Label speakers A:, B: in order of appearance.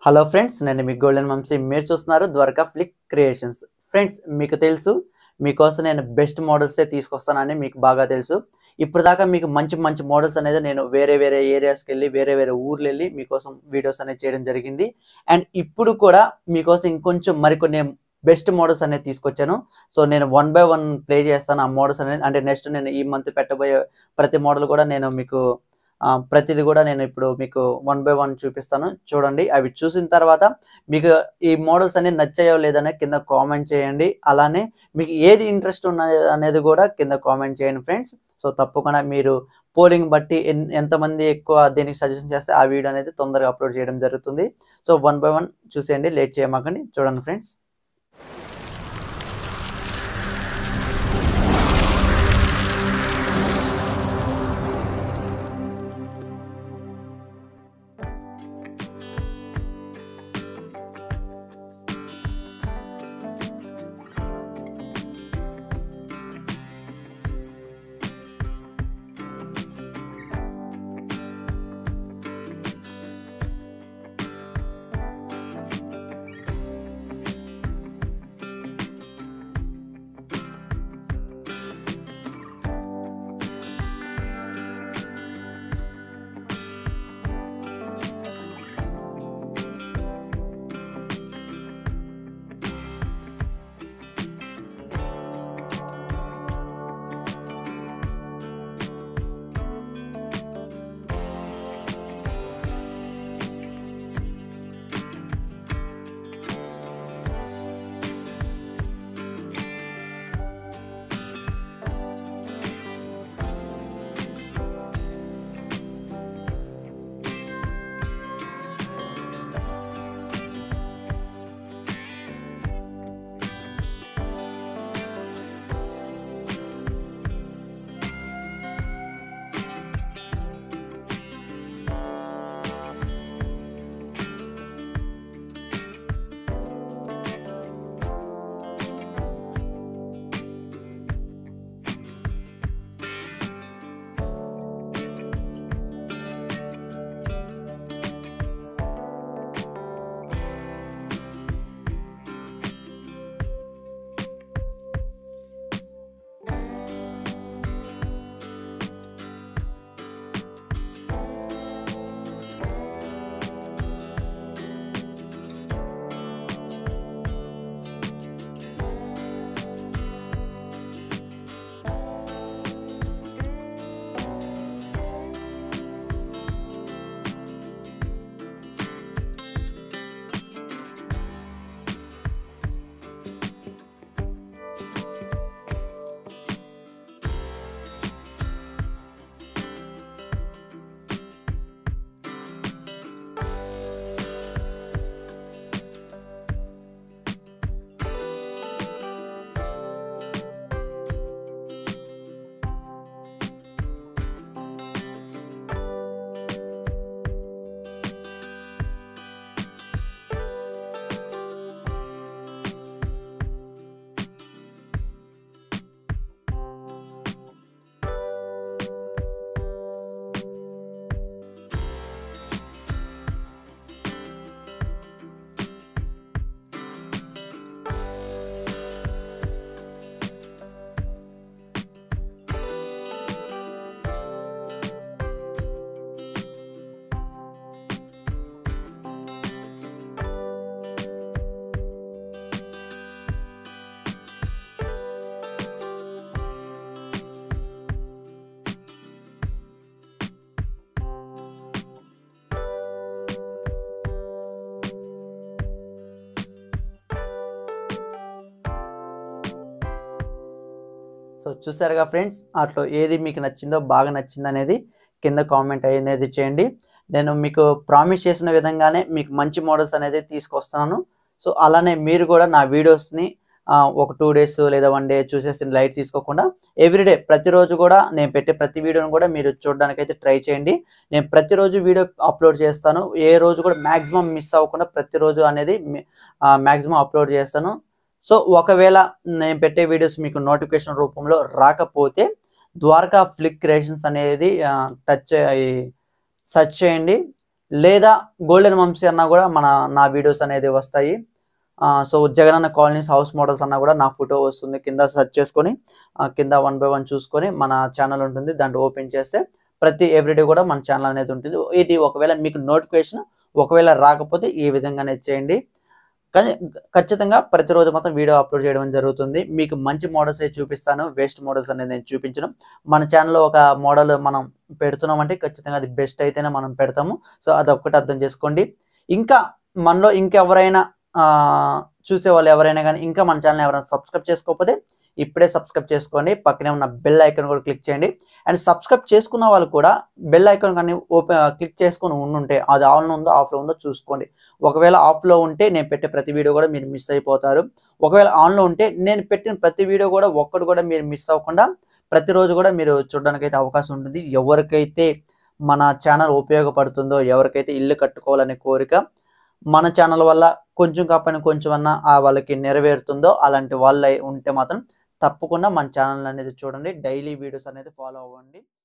A: hello friends నేను మీ golden Vamsi మీరు చూస్తున్నారు ద్వారకా ఫ్లిక్ క్రియేషన్స్ ఫ్రెండ్స్ మీకు తెలుసు మీకోసం నేను బెస్ట్ మోడల్సే తీసుకొస్తానని మీకు బాగా తెలుసు ఇప్పుడు దాకా మీకు మంచి మంచి మోడల్స్ అనేది నేను వేరే వేరే ఏరియాస్కి వెళ్ళి వేరే వేరే ఊర్లు వెళ్ళి మీకోసం వీడియోస్ అనేది చేయడం జరిగింది అండ్ ఇప్పుడు కూడా మీకోసం ఇంకొంచెం మరికొన్ని బెస్ట్ మోడల్స్ అనేది తీసుకొచ్చాను సో నేను వన్ బై వన్ ప్లే చేస్తాను ఆ మోడల్స్ అనేది అంటే నెక్స్ట్ నేను ఈ మంత్ పెట్టబోయే ప్రతి మోడల్ కూడా నేను మీకు ఆ, ప్రతిది కూడా నేను ఇప్పుడు మీకు వన్ బై వన్ చూపిస్తాను చూడండి అవి చూసిన తర్వాత మీకు ఈ మోడల్స్ అనేవి నచ్చాయో లేదనే కింద కామెంట్ చేయండి అలానే మీకు ఏది ఇంట్రెస్ట్ ఉన్నది అనేది కూడా కింద కామెంట్ చేయండి ఫ్రెండ్స్ సో తప్పకుండా మీరు పోలింగ్ బట్టి ఎన్- ఎంతమంది ఎక్కువ దీనికి సజెషన్ చేస్తే ఆ వీడియో అనేది తొందరగా అప్లోడ్ చేయడం జరుగుతుంది సో వన్ బై వన్ చూసేయండి లేట్ చేయమాకండి చూడండి ఫ్రెండ్స్ సో చూసారుగా ఫ్రెండ్స్ అట్లో ఏది మీకు నచ్చిందో బాగా నచ్చింది అనేది కింద కామెంట్ అనేది చేయండి నేను మీకు ప్రామిస్ చేసిన విధంగానే మీకు మంచి మోడల్స్ అనేది తీసుకొస్తున్నాను సో అలానే మీరు కూడా నా వీడియోస్ని ఒక టూ డేస్ లేదా వన్ డే చూసేసి లైట్ తీసుకోకుండా ఎవ్రీడే ప్రతిరోజు కూడా నేను పెట్టే ప్రతి వీడియోని కూడా మీరు చూడడానికి అయితే ట్రై చేయండి నేను ప్రతిరోజు వీడియో అప్లోడ్ చేస్తాను ఏ రోజు కూడా మ్యాక్సిమం మిస్ అవ్వకుండా ప్రతిరోజు అనేది మ్యాక్సిమం అప్లోడ్ చేస్తాను సో ఒకవేళ నేను పెట్టే వీడియోస్ మీకు నోటిఫికేషన్ రూపంలో రాకపోతే ద్వారకా ఫ్లిక్ క్రియేషన్స్ అనేది టచ్ సెర్చ్ చేయండి లేదా గోల్డెన్ వంశీ అన్నా కూడా మన నా వీడియోస్ అనేది వస్తాయి ఆ, so Jagananna colonies house models అన్నా కూడా నా ఫోటో వస్తుంది కింద సెర్చ్ చేసుకొని ఆ, కింద వన్ బై వన్ చూసుకొని మన ఛానల్ ఉంటుంది దాంట్లో ఓపెన్ చేస్తే ప్రతి ఎవ్రీడే కూడా మన ఛానల్ అనేది ఉంటుంది ఇది ఒకవేళ మీకు నోటిఫికేషన్ ఒకవేళ రాకపోతే ఈ విధంగానే చేయండి కానీ ఖచ్చితంగా ప్రతిరోజు మాత్రం వీడియో అప్లోడ్ చేయడం జరుగుతుంది మీకు మంచి మోడల్స్ అయితే చూపిస్తాను వేస్ట్ మోడల్స్ అనేది నేను చూపించను మన ఛానల్లో ఒక మోడల్ మనం పెడుతున్నాం అంటే ఖచ్చితంగా అది బెస్ట్ అయితేనే మనం పెడతాము సో అది ఒక్కటి అర్థం చేసుకోండి ఇంకా మనలో ఇంకెవరైనా ఆ, చూసే వాళ్ళు ఎవరైనా కానీ ఇంకా మన ఛానల్ ఎవరైనా సబ్స్క్రైబ్ చేసుకోకపోతే ఇప్పుడే సబ్స్క్రైబ్ చేసుకోండి పక్కనే ఉన్న బెల్ ఐకాన్ కూడా క్లిక్ చేయండి అండ్ సబ్స్క్రైబ్ చేసుకున్న వాళ్ళు కూడా బెల్ ఐకాన్ కానీ ఓపెన్ క్లిక్ చేసుకొని ఉండుంటే అది ఆన్లో ఉందో ఆఫ్లో ఉందో చూసుకోండి ఒకవేళ ఆఫ్లో ఉంటే నేను పెట్టే ప్రతి వీడియో కూడా మీరు మిస్ అయిపోతారు ఒకవేళ ఆన్లో ఉంటే నేను పెట్టిన ప్రతి వీడియో కూడా ఒక్కటి కూడా మీరు మిస్ అవ్వకుండా ప్రతిరోజు కూడా మీరు చూడడానికి అయితే అవకాశం ఉంటుంది ఎవరికైతే మన ఛానల్ ఉపయోగపడుతుందో ఎవరికైతే ఇల్లు కట్టుకోవాలనే కోరిక మన ఛానల్ వల్ల కొంచెం కాకపోయినా కొంచెం అన్నా ఆ వాళ్ళకి నెరవేరుతుందో అలాంటి వాళ్ళు ఉంటే మాత్రం తప్పకుండా మన ఛానల్ అనేది చూడండి డైలీ వీడియోస్ అనేది ఫాలో అవ్వండి